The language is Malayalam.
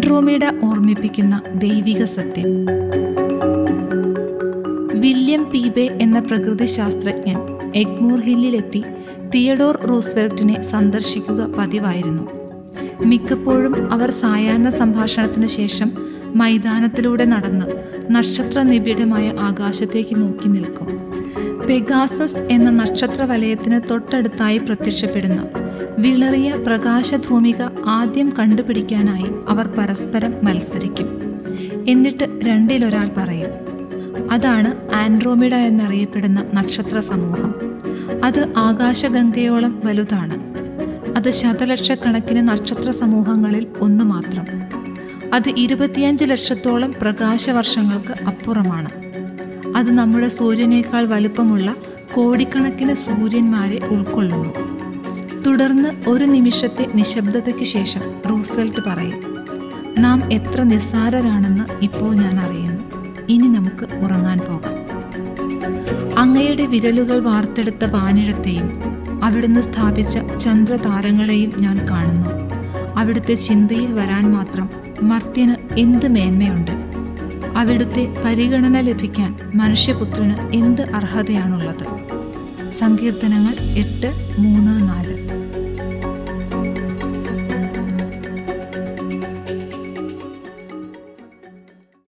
ആൻഡ്രോമീഡ ഓർമ്മിപ്പിക്കുന്ന ദൈവിക സത്യം വില്യം പീബെ എന്ന പ്രകൃതി ശാസ്ത്രജ്ഞൻ എഗ്മൂർ ഹില്ലിലെത്തി തിയഡോർ റൂസ്വെൽറ്റിനെ സന്ദർശിക്കുക പതിവായിരുന്നു മിക്കപ്പോഴും അവർ സായാഹ്ന സംഭാഷണത്തിന് ശേഷം മൈതാനത്തിലൂടെ നടന്ന് നക്ഷത്ര നിബിഡമായ ആകാശത്തേക്ക് നോക്കി നിൽക്കും പെഗാസസ് എന്ന നക്ഷത്ര വലയത്തിന് തൊട്ടടുത്തായി പ്രത്യക്ഷപ്പെടുന്ന വിളറിയ പ്രകാശധൂമിക ആദ്യം കണ്ടുപിടിക്കാനായി അവർ പരസ്പരം മത്സരിക്കും എന്നിട്ട് രണ്ടിലൊരാൾ പറയും അതാണ് ആൻഡ്രോമിഡ എന്നറിയപ്പെടുന്ന നക്ഷത്ര സമൂഹം അത് ആകാശഗംഗയോളം വലുതാണ് അത് ശതലക്ഷക്കണക്കിന് നക്ഷത്ര സമൂഹങ്ങളിൽ ഒന്ന് മാത്രം അത് ഇരുപത്തിയഞ്ച് ലക്ഷത്തോളം പ്രകാശവർഷങ്ങൾക്ക് അപ്പുറമാണ് അത് നമ്മുടെ സൂര്യനേക്കാൾ വലുപ്പമുള്ള കോടിക്കണക്കിന് സൂര്യന്മാരെ ഉൾക്കൊള്ളുന്നു തുടർന്ന് ഒരു നിമിഷത്തെ നിശബ്ദതയ്ക്ക് ശേഷം റൂസ്വെൽറ്റ് പറയും നാം എത്ര നിസ്സാരരാണെന്ന് ഇപ്പോൾ ഞാൻ അറിയുന്നു ഇനി നമുക്ക് ഉറങ്ങാൻ പോകാം അങ്ങയുടെ വിരലുകൾ വാർത്തെടുത്ത വാനിഴത്തെയും അവിടുന്ന് സ്ഥാപിച്ച ചന്ദ്രതാരങ്ങളെയും ഞാൻ കാണുന്നു അവിടുത്തെ ചിന്തയിൽ വരാൻ മാത്രം മർത്യന് എന്ത് മേന്മയുണ്ട് അവിടുത്തെ പരിഗണന ലഭിക്കാൻ മനുഷ്യപുത്രന് എന്ത് അർഹതയാണുള്ളത് സങ്കീർത്തനങ്ങൾ എട്ട് മൂന്ന് നാല്